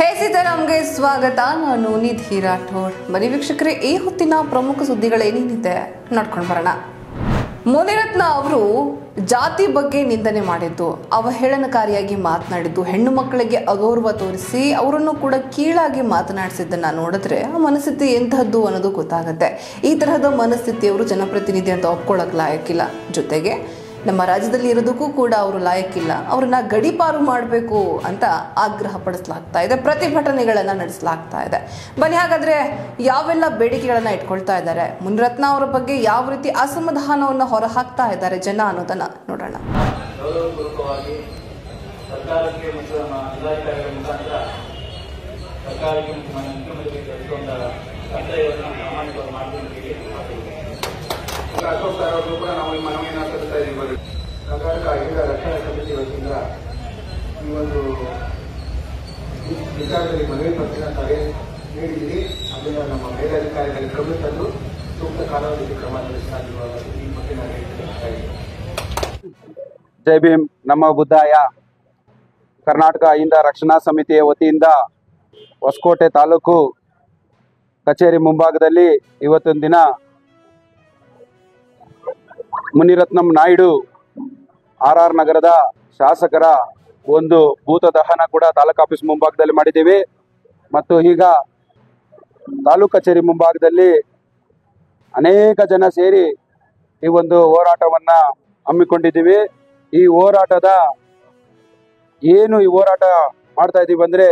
ಹೇ ಸೀತಾರಾಮ್ಗೆ ಸ್ವಾಗತ ನಾನು ನಿಧಿ ರಾಠೋಡ್ ಬನ್ನಿ ವೀಕ್ಷಕರೇ ಈ ಹೊತ್ತಿನ ಪ್ರಮುಖ ಸುದ್ದಿಗಳೇನೇನಿದೆ ನೋಡ್ಕೊಂಡು ಬರೋಣ ಮುನಿರತ್ನ ಅವರು ಜಾತಿ ಬಗ್ಗೆ ನಿಂದನೆ ಮಾಡಿದ್ದು ಅವಹೇಳನಕಾರಿಯಾಗಿ ಮಾತನಾಡಿದ್ದು ಹೆಣ್ಣು ಮಕ್ಕಳಿಗೆ ಅಗೌರವ ತೋರಿಸಿ ಅವರನ್ನು ಕೂಡ ಕೀಳಾಗಿ ಮಾತನಾಡಿಸಿದ್ದನ್ನ ನೋಡಿದ್ರೆ ಆ ಮನಸ್ಥಿತಿ ಎಂತಹದ್ದು ಅನ್ನೋದು ಗೊತ್ತಾಗುತ್ತೆ ಈ ತರಹದ ಮನಸ್ಥಿತಿಯವರು ಜನಪ್ರತಿನಿಧಿ ಅಂತ ಒಪ್ಕೊಳ್ಳೋಕೆ ಲಾಯಕ್ಕಿಲ್ಲ ಜೊತೆಗೆ ನಮ್ಮ ರಾಜ್ಯದಲ್ಲಿ ಇರೋದಕ್ಕೂ ಕೂಡ ಅವರು ಲಾಯಕ್ಕಿಲ್ಲ ಅವರನ್ನ ಗಡಿಪಾರು ಮಾಡಬೇಕು ಅಂತ ಆಗ್ರಹ ಪಡಿಸಲಾಗ್ತಾ ಇದೆ ಪ್ರತಿಭಟನೆಗಳನ್ನ ನಡೆಸಲಾಗ್ತಾ ಇದೆ ಬನ್ನಿ ಹಾಗಾದ್ರೆ ಯಾವೆಲ್ಲ ಬೇಡಿಕೆಗಳನ್ನ ಇಟ್ಕೊಳ್ತಾ ಇದ್ದಾರೆ ಮುನಿರತ್ನ ಅವರ ಬಗ್ಗೆ ಯಾವ ರೀತಿ ಅಸಮಾಧಾನವನ್ನು ಹೊರಹಾಕ್ತಾ ಇದ್ದಾರೆ ಜನ ಅನ್ನೋದನ್ನ ನೋಡೋಣ ಗೌರವಪೂರ್ವಕವಾಗಿ ಸರ್ಕಾರಕ್ಕೆ ಮತ್ತು ನಮ್ಮ ಜಿಲ್ಲಾಧಿಕಾರಿಗಳ ಮುಖಾಂತರ ಸರ್ಕಾರಕ್ಕೆ ಮತ್ತು ಮಾನ್ಯ ಮುಖ್ಯಮಂತ್ರಿಗೆ ತಿಳಿಸುವಂತ ಕರ್ತವ್ಯವನ್ನು ಪ್ರಾಮಾಣಿಕವಾಗಿ ಮಾಡ್ತೀನಿ ಅಂತ ಹೇಳಿ ಮಾತಾಡಿದ್ದೀನಿ. ಈಗ ಅಶೋಕ್ ಸರ್ ಅವರು ಕೂಡ ನಾವು ಈ ಮನವಿಯನ್ನ ಸಲ್ಲಿಸ್ತಾ ಇದ್ದೀವಿ ಬನ್ನಿ. ಕರ್ನಾಟಕ ಅಹಿಂದ ರಕ್ಷಣಾ ಸಮಿತಿ ವತಿಯಿಂದ ಈ ಒಂದು ಈ ವಿಚಾರದಲ್ಲಿ ಮನವಿ ಪತ್ರನ ಸಭೆ ನೀಡಿದ್ದೀರಿ ಅದನ್ನು ನಮ್ಮ ಮೇಲಧಿಕಾರಿಗಳಿಗೆ ಗಮನ ತಂದು ಸೂಕ್ತ ಕಾಲಾವಧಿಗೆ ಕ್ರಮ ಜರುಗಿಸಲಾಗಿರುವ ಈ ಬಗ್ಗೆ ನಾನು ಹೇಳ್ತಾ ಇದ್ದೀನಿ ಜೈ ಭೀಮ್ ನಮ್ಮ ಬುದ್ಧಾಯ ಕರ್ನಾಟಕ ಅಹಿಂದ ರಕ್ಷಣಾ ಸಮಿತಿಯ ವತಿಯಿಂದ ಹೊಸಕೋಟೆ ತಾಲೂಕು ಕಚೇರಿ ಮುಂಭಾಗದಲ್ಲಿ ಇವತ್ತೊಂದು ದಿನ ಮುನಿರತ್ನಂ ನಾಯ್ಡು ಆರ್ ಆರ್ ನಗರದ ಶಾಸಕರ ಒಂದು ಭೂತ ದಹನ ಕೂಡ ತಾಲೂಕು ಆಫೀಸ್ ಮುಂಭಾಗದಲ್ಲಿ ಮಾಡಿದ್ದೀವಿ ಮತ್ತು ಈಗ ತಾಲೂಕು ಕಚೇರಿ ಮುಂಭಾಗದಲ್ಲಿ ಅನೇಕ ಜನ ಸೇರಿ ಈ ಒಂದು ಹೋರಾಟವನ್ನ ಹಮ್ಮಿಕೊಂಡಿದ್ದೀವಿ ಈ ಹೋರಾಟದ ಏನು ಈ ಹೋರಾಟ ಮಾಡ್ತಾ ಇದ್ದೀವಿ ಅಂದ್ರೆ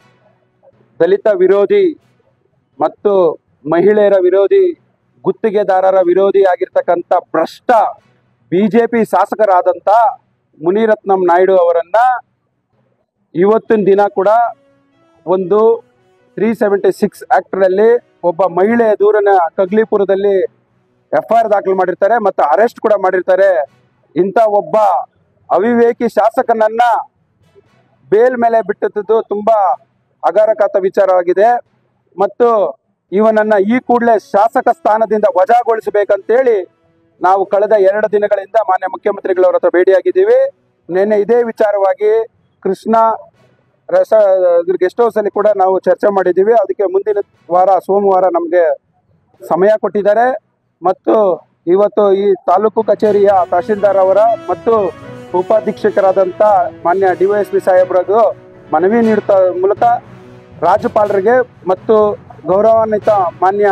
ದಲಿತ ವಿರೋಧಿ ಮತ್ತು ಮಹಿಳೆಯರ ವಿರೋಧಿ ಗುತ್ತಿಗೆದಾರರ ವಿರೋಧಿ ಆಗಿರ್ತಕ್ಕಂಥ ಭ್ರಷ್ಟ ಬಿಜೆಪಿ ಶಾಸಕರಾದಂಥ ಮುನಿರತ್ನಂ ನಾಯ್ಡು ಅವರನ್ನ ಇವತ್ತಿನ ದಿನ ಕೂಡ ಒಂದು ತ್ರೀ ಸೆವೆಂಟಿ ಸಿಕ್ಸ್ ಆಕ್ಟ್ನಲ್ಲಿ ಒಬ್ಬ ಮಹಿಳೆಯ ದೂರನ ಕಗ್ಲಿಪುರದಲ್ಲಿ ಎಫ್ ಐ ಆರ್ ದಾಖಲು ಮಾಡಿರ್ತಾರೆ ಮತ್ತು ಅರೆಸ್ಟ್ ಕೂಡ ಮಾಡಿರ್ತಾರೆ ಇಂಥ ಒಬ್ಬ ಅವಿವೇಕಿ ಶಾಸಕನನ್ನ ಬೇಲ್ ಮೇಲೆ ಬಿಟ್ಟದ್ದು ತುಂಬಾ ಅಗಾರಕಾತ ವಿಚಾರವಾಗಿದೆ ಮತ್ತು ಇವನನ್ನ ಈ ಕೂಡಲೇ ಶಾಸಕ ಸ್ಥಾನದಿಂದ ವಜಾಗೊಳಿಸಬೇಕಂತೇಳಿ ನಾವು ಕಳೆದ ಎರಡು ದಿನಗಳಿಂದ ಮಾನ್ಯ ಮುಖ್ಯಮಂತ್ರಿಗಳವರ ಹತ್ರ ಭೇಟಿಯಾಗಿದ್ದೀವಿ ನಿನ್ನೆ ಇದೇ ವಿಚಾರವಾಗಿ ಕೃಷ್ಣ ರಸ ಗೆಸ್ಟ್ ಹೌಸ್ ಅಲ್ಲಿ ಕೂಡ ನಾವು ಚರ್ಚೆ ಮಾಡಿದ್ದೀವಿ ಅದಕ್ಕೆ ಮುಂದಿನ ವಾರ ಸೋಮವಾರ ನಮಗೆ ಸಮಯ ಕೊಟ್ಟಿದ್ದಾರೆ ಮತ್ತು ಇವತ್ತು ಈ ತಾಲೂಕು ಕಚೇರಿಯ ತಹಶೀಲ್ದಾರ್ ಅವರ ಮತ್ತು ಉಪಾಧೀಕ್ಷಕರಾದಂಥ ಮಾನ್ಯ ಡಿ ವೈ ಎಸ್ ಪಿ ಸಾಹೇಬ್ರದು ಮನವಿ ನೀಡುತ್ತ ಮೂಲಕ ರಾಜ್ಯಪಾಲರಿಗೆ ಮತ್ತು ಗೌರವಾನ್ವಿತ ಮಾನ್ಯ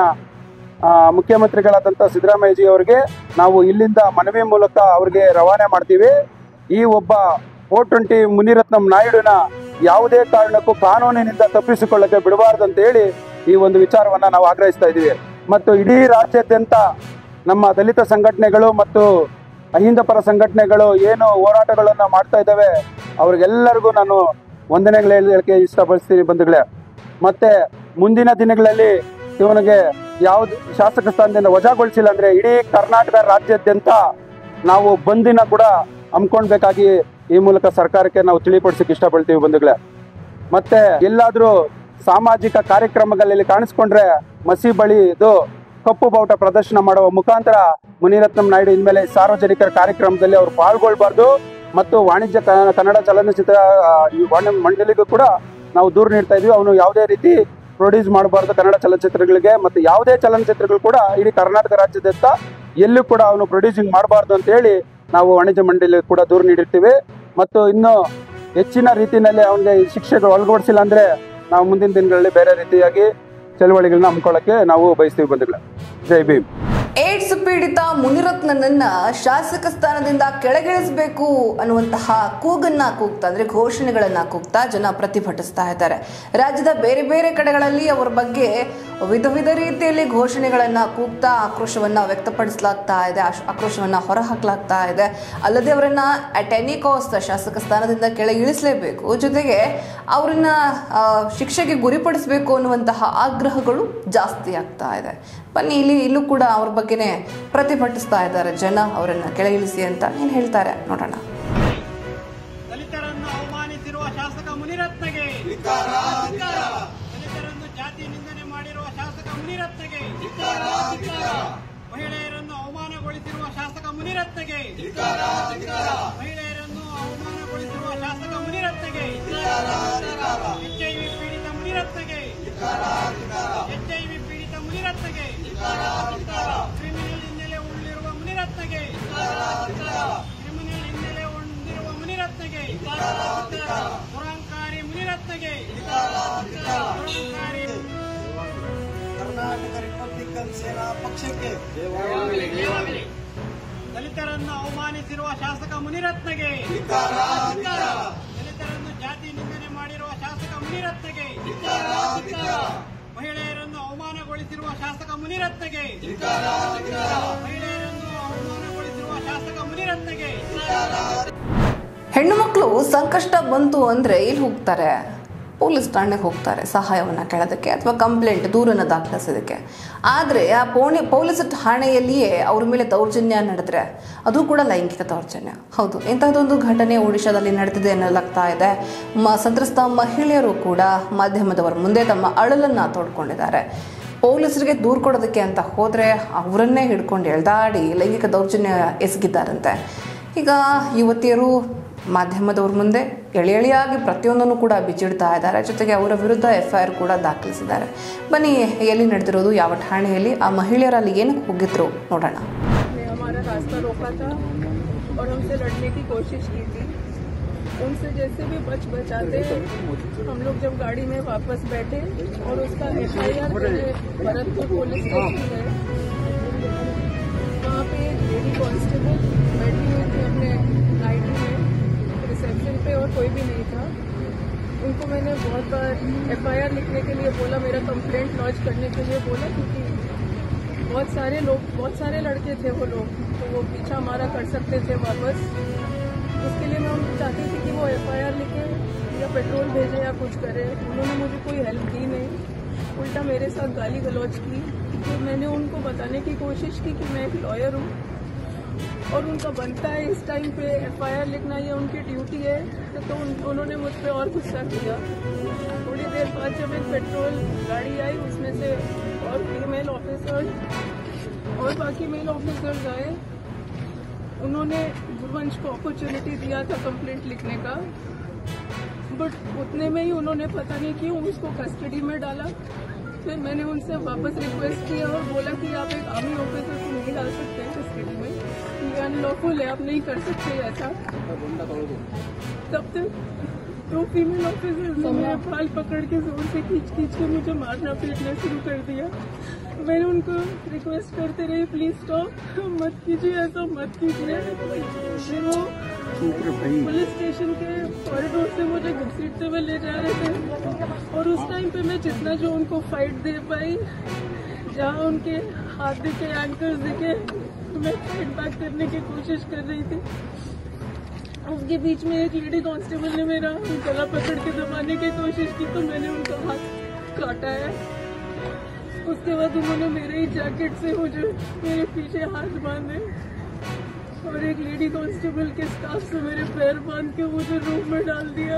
ಆ, ಮುಖ್ಯಮಂತ್ರಿಗಳಾದಂಥ ಸಿದ್ದರಾಮಯ್ಯಜಿ ಅವರಿಗೆ ನಾವು ಇಲ್ಲಿಂದ ಮನವಿ ಮೂಲಕ ಅವರಿಗೆ ರವಾನೆ ಮಾಡ್ತೀವಿ ಈ ಒಬ್ಬ ಫೋರ್ ಟ್ವೆಂಟಿ ಮುನಿರತ್ನಂ ನಾಯ್ಡುನ ಯಾವುದೇ ಕಾರಣಕ್ಕೂ ಕಾನೂನಿನಿಂದ ತಪ್ಪಿಸಿಕೊಳ್ಳಕ್ಕೆ ಬಿಡಬಾರ್ದು ಅಂತ ಹೇಳಿ ಈ ಒಂದು ವಿಚಾರವನ್ನ ನಾವು ಆಗ್ರಹಿಸ್ತಾ ಇದ್ದೀವಿ ಮತ್ತು ಇಡೀ ರಾಜ್ಯಾದ್ಯಂತ ನಮ್ಮ ದಲಿತ ಸಂಘಟನೆಗಳು ಮತ್ತು ಅಹಿಂದ ಪರ ಸಂಘಟನೆಗಳು ಏನು ಹೋರಾಟಗಳನ್ನು ಮಾಡ್ತಾ ಇದ್ದಾವೆ ಅವ್ರಿಗೆಲ್ಲರಿಗೂ ನಾನು ವಂದನೆಗಳು ಹೇಳಲಿಕ್ಕೆ ಇಷ್ಟಪಡಿಸ್ತೀನಿ ಬಂಧುಗಳೇ ಮತ್ತೆ ಮುಂದಿನ ದಿನಗಳಲ್ಲಿ ಇವನಿಗೆ ಯಾವ್ದು ಶಾಸಕ ಸ್ಥಾನದಿಂದ ವಜಾಗೊಳಿಸಿಲ್ಲ ಅಂದ್ರೆ ಇಡೀ ಕರ್ನಾಟಕ ರಾಜ್ಯಾದ್ಯಂತ ನಾವು ಬಂದಿನ ಕೂಡ ಹಮ್ಮಿಕೊಳ್ಬೇಕಾಗಿ ಈ ಮೂಲಕ ಸರ್ಕಾರಕ್ಕೆ ನಾವು ತಿಳಿಪಡಿಸಕ್ಕೆ ಇಷ್ಟಪಡ್ತೀವಿ ಬಂಧುಗಳೇ ಮತ್ತೆ ಎಲ್ಲಾದ್ರೂ ಸಾಮಾಜಿಕ ಕಾರ್ಯಕ್ರಮಗಳಲ್ಲಿ ಕಾಣಿಸ್ಕೊಂಡ್ರೆ ಮಸಿ ಬಳಿ ಇದು ಕಪ್ಪು ಬಾವುಟ ಪ್ರದರ್ಶನ ಮಾಡುವ ಮುಖಾಂತರ ಮುನಿರತ್ನಂ ನಾಯ್ಡು ಇನ್ಮೇಲೆ ಸಾರ್ವಜನಿಕರ ಕಾರ್ಯಕ್ರಮದಲ್ಲಿ ಅವರು ಪಾಲ್ಗೊಳ್ಬಾರ್ದು ಮತ್ತು ವಾಣಿಜ್ಯ ಕ- ಕನ್ನಡ ಚಲನಚಿತ್ರ ಆ, ಈ ವಾಣಿ ಮಂಡಳಿಗೂ ಕೂಡ ನಾವು ದೂರು ನೀಡ್ತಾ ಇದೀವಿ ಅವನು ಯಾವುದೇ ರೀತಿ ಪ್ರೊಡ್ಯೂಸ್ ಮಾಡಬಾರ್ದು ಕನ್ನಡ ಚಲನಚಿತ್ರಗಳಿಗೆ ಮತ್ತು ಯಾವುದೇ ಚಲನಚಿತ್ರಗಳು ಕೂಡ ಇಡೀ ಕರ್ನಾಟಕ ರಾಜ್ಯದಾದ್ಯಂತ ಎಲ್ಲೂ ಕೂಡ ಅವನು ಪ್ರೊಡ್ಯೂಸಿಂಗ್ ಮಾಡಬಾರ್ದು ಅಂತ ಹೇಳಿ ನಾವು ವಾಣಿಜ್ಯ ಮಂಡಳಿ ಕೂಡ ದೂರು ನೀಡಿರ್ತೀವಿ ಮತ್ತು ಇನ್ನು ಹೆಚ್ಚಿನ ರೀತಿಯಲ್ಲಿ ಅವನಿಗೆ ಶಿಕ್ಷೆಗಳು ಒಳಗೊಡಿಸಿಲ್ಲ ಅಂದ್ರೆ ನಾವು ಮುಂದಿನ ದಿನಗಳಲ್ಲಿ ಬೇರೆ ರೀತಿಯಾಗಿ ಚಳವಳಿಗಳನ್ನ ಹಮ್ಮಿಕೊಳ್ಳಕ್ಕೆ ನಾವು ಬಯಸ್ತೀವಿ ಬಂಧುಗಳೇ ಜೈ ಭೀಮ್ ಏಡ್ಸ್ ಪೀಡಿತ ಮುನಿರತ್ನನನ್ನ ಶಾಸಕ ಸ್ಥಾನದಿಂದ ಕೆಳಗಿಳಿಸಬೇಕು ಅನ್ನುವಂತಹ ಕೂಗನ್ನ ಕೂಗ್ತಾ ಅಂದ್ರೆ ಘೋಷಣೆಗಳನ್ನ ಕೂಗ್ತಾ ಜನ ಪ್ರತಿಭಟಿಸ್ತಾ ಇದ್ದಾರೆ ರಾಜ್ಯದ ಬೇರೆ ಬೇರೆ ಕಡೆಗಳಲ್ಲಿ ಅವರ ಬಗ್ಗೆ ವಿಧ ವಿಧ ರೀತಿಯಲ್ಲಿ ಘೋಷಣೆಗಳನ್ನ ಕೂಗ್ತಾ ಆಕ್ರೋಶವನ್ನ ವ್ಯಕ್ತಪಡಿಸಲಾಗ್ತಾ ಇದೆ ಆಶ್- ಆಕ್ರೋಶವನ್ನ ಹೊರಹಾಕಲಾಗ್ತಾ ಇದೆ ಅಲ್ಲದೆ ಅವರನ್ನ ಅಟ್ ಎನಿ ಕಾಸ್ಟ್ ಶಾಸಕ ಸ್ಥಾನದಿಂದ ಕೆಳಗೆ ಇಳಿಸಲೇಬೇಕು ಜೊತೆಗೆ ಅವರನ್ನ ಆ, ಶಿಕ್ಷೆಗೆ ಗುರಿಪಡಿಸಬೇಕು ಅನ್ನುವಂತಹ ಆಗ್ರಹಗಳು ಜಾಸ್ತಿ ಆಗ್ತಾ ಇದೆ ಬನ್ನಿ ಇಲ್ಲಿ ಇಲ್ಲೂ ಕೂಡ ಅವ್ರ ಬಗ್ಗೆನೇ ಪ್ರತಿಭಟಿಸ್ತಾ ಇದ್ದಾರೆ ಜನ ಅವರನ್ನ ಕೆಳಗಿಳಿಸಿ ಅಂತ ಏನ್ ಹೇಳ್ತಾರೆ ನೋಡೋಣ ದಲಿತರನ್ನು ಅವಮಾನಿಸಿರುವ ಶಾಸಕ ಮುನಿರತ್ನಗೆ ದಲಿತರನ್ನು ಜಾತಿ ನಿಂದನೆ ಮಾಡಿರುವ ಶಾಸಕ ಮುನಿರತ್ನಗೆ ಮಹಿಳೆಯರನ್ನು ಅವಮಾನಗೊಳಿಸಿರುವ ಶಾಸಕ ಮುನಿರತ್ನಗೆ ಮಹಿಳೆಯರನ್ನು ಅವಮಾನಗೊಳಿಸಿರುವ ಶಾಸಕ ಮುನಿರತ್ನಗೆ ಎಚ್ಐವಿ ಪೀಡಿತ ದುರಂಕಾರಿ ಮುನಿರತ್ನಗೆ ದುರಂಕಾರಿ ಕರ್ನಾಟಕ ರಿಪಬ್ಲಿಕನ್ ಸೇನಾ ಪಕ್ಷಕ್ಕೆ ದಲಿತರನ್ನು ಅವಮಾನಿಸಿರುವ ಶಾಸಕ ಮುನಿರತ್ನಗೆ ದಲಿತರನ್ನು ಜಾತಿ ನಿಂದನೆ ಮಾಡಿರುವ ಶಾಸಕ ಮುನಿರತ್ನಗೆ ಮಹಿಳೆಯರನ್ನು ಅವಮಾನಗೊಳಿಸಿರುವ ಶಾಸಕ ಮುನಿರತ್ನಗೆ ಮಹಿಳೆಯರನ್ನು ಅವಮಾನಗೊಳಿಸಿರುವ ಶಾಸಕ ಮುನಿರತ್ನಗೆ ಹೆಣ್ಣು ಮಕ್ಕಳು ಸಂಕಷ್ಟ ಬಂತು ಅಂದರೆ ಎಲ್ಲಿ ಹೋಗ್ತಾರೆ ಪೊಲೀಸ್ ಠಾಣೆಗೆ ಹೋಗ್ತಾರೆ ಸಹಾಯವನ್ನು ಕೇಳೋದಕ್ಕೆ ಅಥವಾ ಕಂಪ್ಲೇಂಟ್ ದೂರನ್ನು ದಾಖಲಿಸೋದಕ್ಕೆ ಆದರೆ ಆ ಪೋಣಿ ಪೊಲೀಸ್ ಠಾಣೆಯಲ್ಲಿಯೇ ಅವ್ರ ಮೇಲೆ ದೌರ್ಜನ್ಯ ನಡೆದ್ರೆ ಅದು ಕೂಡ ಲೈಂಗಿಕ ದೌರ್ಜನ್ಯ ಹೌದು ಇಂತಹದೊಂದು ಘಟನೆ ಒಡಿಶಾದಲ್ಲಿ ನಡೆದಿದೆ ಎನ್ನಲಾಗ್ತಾ ಇದೆ ಮ ಸಂತ್ರಸ್ತ ಮಹಿಳೆಯರು ಕೂಡ ಮಾಧ್ಯಮದವರ ಮುಂದೆ ತಮ್ಮ ಅಳಲನ್ನು ತೋಡ್ಕೊಂಡಿದ್ದಾರೆ ಪೊಲೀಸರಿಗೆ ದೂರು ಕೊಡೋದಕ್ಕೆ ಅಂತ ಹೋದರೆ ಅವರನ್ನೇ ಹಿಡ್ಕೊಂಡು ಎಳ್ದಾಡಿ ಲೈಂಗಿಕ ದೌರ್ಜನ್ಯ ಎಸಗಿದ್ದಾರಂತೆ ಈಗ ಯುವತಿಯರು ಮಾಧ್ಯಮದವ್ರ ಮುಂದೆ ಎಳೆ ಎಳೆಯಾಗಿ ಪ್ರತಿಯೊಂದನ್ನು ಕೂಡ ಬಿಚ್ಚಿಡ್ತಾ ಇದ್ದಾರೆ ಜೊತೆಗೆ ಅವರ ವಿರುದ್ಧ ಎಫ್ ಐ ಆರ್ ಕೂಡ ದಾಖಲಿಸಿದ್ದಾರೆ ಬನ್ನಿ ಎಲ್ಲಿ ನಡೆದಿರೋದು ಯಾವ ಠಾಣೆಯಲ್ಲಿ ಆ ಮಹಿಳೆಯರಲ್ಲಿ ಏನಕ್ಕೆ ಹೋಗಿದ್ರು ನೋಡೋಣ ने हमारा रास्ता रोका था और हमसे लड़ने की कोशिश की थी उनसे जैसे भी बच बचाते हम लोग जब गाड़ी में वापस बैठे और उसका F I R Bharatpur police station है वहाँ पे एक लेडी कांस्टेबल बैठी हुई थी अपने नाइटी में रिसेप्शन पे और कोई भी नहीं था उनको मैंने बहुत बार एफ आई आर लिखने के लिए बोला मेरा कंप्लेंट लॉन्च करने के लिए बोला क्योंकि बहुत सारे लोग बहुत सारे लड़के थे वो लोग तो वो पीछा हमारा कर सकते थे वापस उसके लिए मैं उनको चाहती थी कि वो एफ आई आर लिखे या पेट्रोल भेजे या कुछ करे उन्होंने मुझे कोई हेल्प की नहीं उल्टा मेरे साथ गाली गलौज की तो मैंने उनको बताने की कोशिश की कि मैं एक लॉयर हूँ और उनका बनता है इस टाइम पे एफ आई आर लिखना ये उनकी ड्यूटी है तो उन, उन्होंने मुझ पर और गुस्सा किया थोड़ी देर बाद जब एक पेट्रोल गाड़ी आई उसमें से और फीमेल ऑफिसर और बाकी मेल ऑफिसर्स आए उन्होंने गुरुवंश को अपॉर्चुनिटी दिया था कंप्लेंट लिखने का बट उतने में ही उन्होंने पता नहीं क्यों उसको कस्टडी में डाला फिर मैंने उनसे वापस रिक्वेस्ट किया और बोला कि आप एक आर्मी ऑफिसर को नहीं डाल सकते हैं कस्टडी में ये अनलॉफुल है आप नहीं कर सकते ऐसा तब तक दो फीमेल ऑफिसर ने मेरे बाल पकड़ के जोर से खींच खींच के मुझे मारना पीटना शुरू कर दिया मैंने उनको रिक्वेस्ट करते रही प्लीज स्टॉप मत कीजिए ऐसा मत कीजिए फिर वो पुलिस स्टेशन के कॉरिडोर से मुझे घसीटते हुए ले जा रहे थे और उस टाइम पे मैं जितना जो उनको फाइट दे पाई जहाँ उनके हाथ दिखे एंकर्स दिखे मैं फाइट बैक करने की कोशिश कर रही थी उसके बीच में एक लेडी कांस्टेबल ने मेरा गला पकड़ के दबाने की कोशिश की तो मैंने उनका हाथ काटा है उसके बाद उन्होंने मेरे ही जैकेट से मुझे मेरे पीछे हाथ बांधे और एक लेडी कांस्टेबल के स्टाफ से मेरे पैर बांध के मुझे रूम में डाल दिया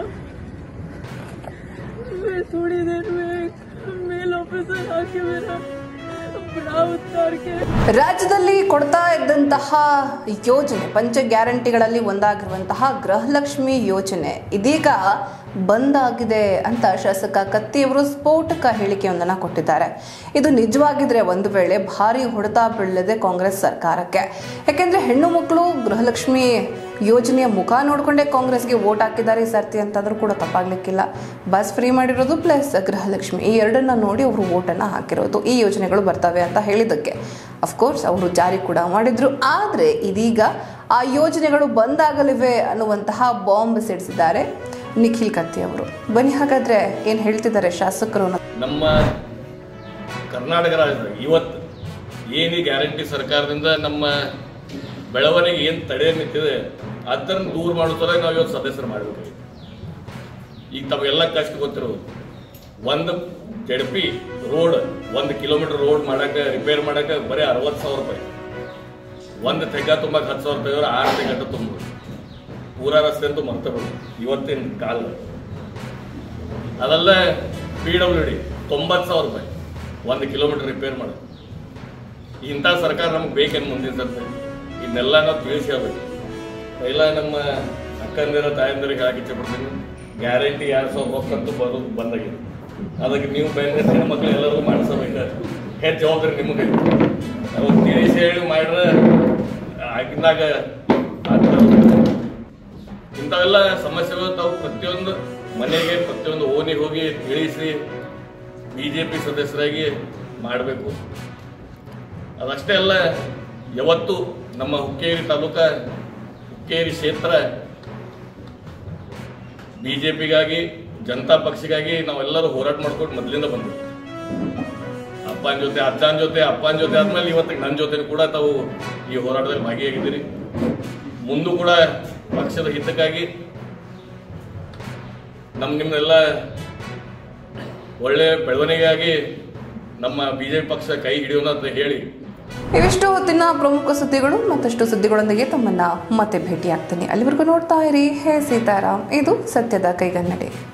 फिर थोड़ी देर में एक मेल ऑफिसर आके मेरा ब्रा उतार के ರಾಜ್ಯದಲ್ಲಿ ಕೊಡ್ತಾ ಇದ್ದಂತಹ ಯೋಜನೆ ಪಂಚ ಗ್ಯಾರಂಟಿಗಳಲ್ಲಿ ಒಂದಾಗಿರುವಂತಹ ಗೃಹಲಕ್ಷ್ಮಿ ಯೋಜನೆ ಇದೀಗ ಬಂದ್ ಆಗಿದೆ ಅಂತ ಶಾಸಕ ಕತ್ತಿಯವರು ಸ್ಫೋಟಕ ಹೇಳಿಕೆಯೊಂದನ್ನು ಕೊಟ್ಟಿದ್ದಾರೆ ಇದು ನಿಜವಾಗಿದ್ರೆ ಒಂದು ವೇಳೆ ಭಾರಿ ಹೊಡೆತ ಬೀಳಲಿದೆ ಕಾಂಗ್ರೆಸ್ ಸರ್ಕಾರಕ್ಕೆ ಯಾಕೆಂದ್ರೆ ಹೆಣ್ಣು ಮಕ್ಕಳು ಗೃಹಲಕ್ಷ್ಮಿ ಯೋಜನೆಯ ಮುಖ ನೋಡಿಕೊಂಡೇ ಕಾಂಗ್ರೆಸ್ಗೆ ವೋಟ್ ಹಾಕಿದ್ದಾರೆ ಈ ಸರ್ತಿ ಅಂತಂದ್ರೂ ಕೂಡ ತಪ್ಪಾಗ್ಲಿಕ್ಕಿಲ್ಲ ಬಸ್ ಫ್ರೀ ಮಾಡಿರೋದು ಪ್ಲಸ್ ಗೃಹಲಕ್ಷ್ಮಿ ಈ ಎರಡನ್ನ ನೋಡಿ ಅವರು ವೋಟನ್ನು ಹಾಕಿರೋದು ಈ ಯೋಜನೆಗಳು ಬರ್ತವೆ ಅಂತ ಹೇಳಿದ್ದಕ್ಕೆ ಅಫ್ಕೋರ್ಸ್ ಅವರು ಜಾರಿ ಕೂಡ ಮಾಡಿದ್ರು ಆದರೆ ಇದೀಗ ಆ ಯೋಜನೆಗಳು ಬಂದಾಗಲಿವೆ ಅನ್ನುವಂತಹ ಬಾಂಬ್ ಸಿಡಿಸಿದ್ದಾರೆ ನಿಖಿಲ್ ಕತ್ತಿ ಅವರು ಬನ್ನಿ ಹಾಗಾದ್ರೆ ಏನು ಹೇಳ್ತಿದ್ದಾರೆ ಶಾಸಕರು ಅನ್ನೋದು ನಮ್ಮ ಕರ್ನಾಟಕ ರಾಜ್ಯದಾಗ ಇವತ್ತು ಏನು ಈ ಗ್ಯಾರಂಟಿ ಸರ್ಕಾರದಿಂದ ನಮ್ಮ ಬೆಳವಣಿಗೆ ಏನು ತಡೆ ನಿಂತಿದೆ ಅದನ್ನು ದೂರ ಮಾಡೋ ಸಲ ನಾವು ಇವತ್ತು ಸದಸ್ಯರು ಮಾಡಬೇಕು ಈಗ ತಮಗೆಲ್ಲ ಕಷ್ಟ ಗೊತ್ತಿರೋದು ಒಂದು ಜಡ್ಪಿ ರೋಡ್ ಒಂದು ಕಿಲೋಮೀಟರ್ ರೋಡ್ ಮಾಡಕ್ಕೆ ರಿಪೇರ್ ಮಾಡಕ್ಕೆ ಬರೀ ಅರವತ್ತು ಸಾವಿರ ರೂಪಾಯಿ ಒಂದು ತೆಗ್ಗ ತುಂಬಕ್ಕೆ ಹತ್ತು ಸಾವಿರ ರೂಪಾಯಿ ಆರು ತೆಗ್ಗ ತುಂಬ ಪೂರಾ ರಸ್ತೆ ಅಂತೂ ಮರ್ತಬಿಡು ಇವತ್ತಿನ ಕಾಲ ಅದೆಲ್ಲ ಪಿ ಡಬ್ಲ್ಯೂ ಡಿ ತೊಂಬತ್ತು ಸಾವಿರ ರೂಪಾಯಿ ಒಂದು ಕಿಲೋಮೀಟರ್ ರಿಪೇರ್ ಮಾಡೋದು ಇಂಥ ಸರ್ಕಾರ ನಮ್ಗೆ ಬೇಕೇನು ಮುಂದಿನ ಸರ್ತಿ ಇದನ್ನೆಲ್ಲ ನಾವು ತಿಳಿಸಿ ಹೇಳ್ಬೇಕು ಇಲ್ಲ ನಮ್ಮ ಅಕ್ಕಂದಿರ ತಾಯಂದಿರಿಗೆ ಹಾಕಿ ಇಚ್ಛೆಪಡ್ತೀನಿ ಗ್ಯಾರಂಟಿ ಎರಡು ಸಾವಿರ ರೊಕ್ಕಂತೂ ಬರೋದು ಬಂದಾಗಿದೆ ಅದಕ್ಕೆ ನೀವು ಬೇರೆ ಹೆಣ್ಣು ಮಕ್ಕಳು ಎಲ್ಲರಿಗೂ ಮಾಡಿಸಬೇಕು ಹೆಚ್ಚು ಜವಾಬ್ದಾರಿ ನಿಮಗೆ ನಾವು ತಿಳಿಸಿ ಹೇಳಿ ಮಾಡ್ರೆ ಆಗಿದ್ದಾಗ ಆಗ್ತದೆ. ಇಂಥ ಇಂಥವೆಲ್ಲ ಸಮಸ್ಯೆಗಳು ತಾವು ಪ್ರತಿಯೊಂದು ಮನೆಗೆ ಪ್ರತಿಯೊಂದು ಓಣಿಗೆ ಹೋಗಿ ತಿಳಿಸಿ ಬಿ ಜೆ ಪಿ ಸದಸ್ಯರಾಗಿ ಮಾಡಬೇಕು ಅದಷ್ಟೇ ಅಲ್ಲ ಯಾವತ್ತು ನಮ್ಮ ಹುಕ್ಕೇರಿ ತಾಲೂಕ ಹುಕ್ಕೇರಿ ಕ್ಷೇತ್ರ ಬಿ ಜೆ ಪಿಗಾಗಿ ಜನತಾ ಪಕ್ಷಕ್ಕಾಗಿ ನಾವೆಲ್ಲರೂ ಹೋರಾಟ ಮಾಡ್ಕೊಂಡು ಮೊದಲಿಂದ ಬಂದ್ವಿ ಅಪ್ಪನ ಜೊತೆ ಅಜ್ಜನ ಜೊತೆ ಅಪ್ಪನ ಜೊತೆ ಆದ್ಮೇಲೆ ಇವತ್ತಿಗೆ ನನ್ನ ಜೊತೆ ಕೂಡ ತಾವು ಈ ಹೋರಾಟದಲ್ಲಿ ಭಾಗಿಯಾಗಿದ್ದೀರಿ ಮುಂದೂ ಕೂಡ ಪಕ್ಷದ ಹಿತಕ್ಕಾಗಿ ನಮ್ಮ ನಿಮ್ಮೆಲ್ಲ ಒಳ್ಳೆಯ ಬೆಳವಣಿಗೆಗಾಗಿ ನಮ್ಮ ಬಿಜೆಪಿ ಪಕ್ಷ ಕೈ ಹಿಡಿಯೋಣ ಅಂತ ಹೇಳಿ ಇವಿಷ್ಟು ಹೊತ್ತಿನ ಪ್ರಮುಖ ಸುದ್ದಿಗಳು ಮತ್ತಷ್ಟು ಸುದ್ದಿಗಳೊಂದಿಗೆ ತಮ್ಮನ್ನ ಮತ್ತೆ ಭೇಟಿಯಾಗ್ತೀನಿ ಅಲ್ಲಿವರೆಗೂ ನೋಡ್ತಾ ಇರಿ ಹೇ ಸೀತಾರಾಮ್ ಇದು ಸತ್ಯದ ಕೈಗನ್ನಡಿ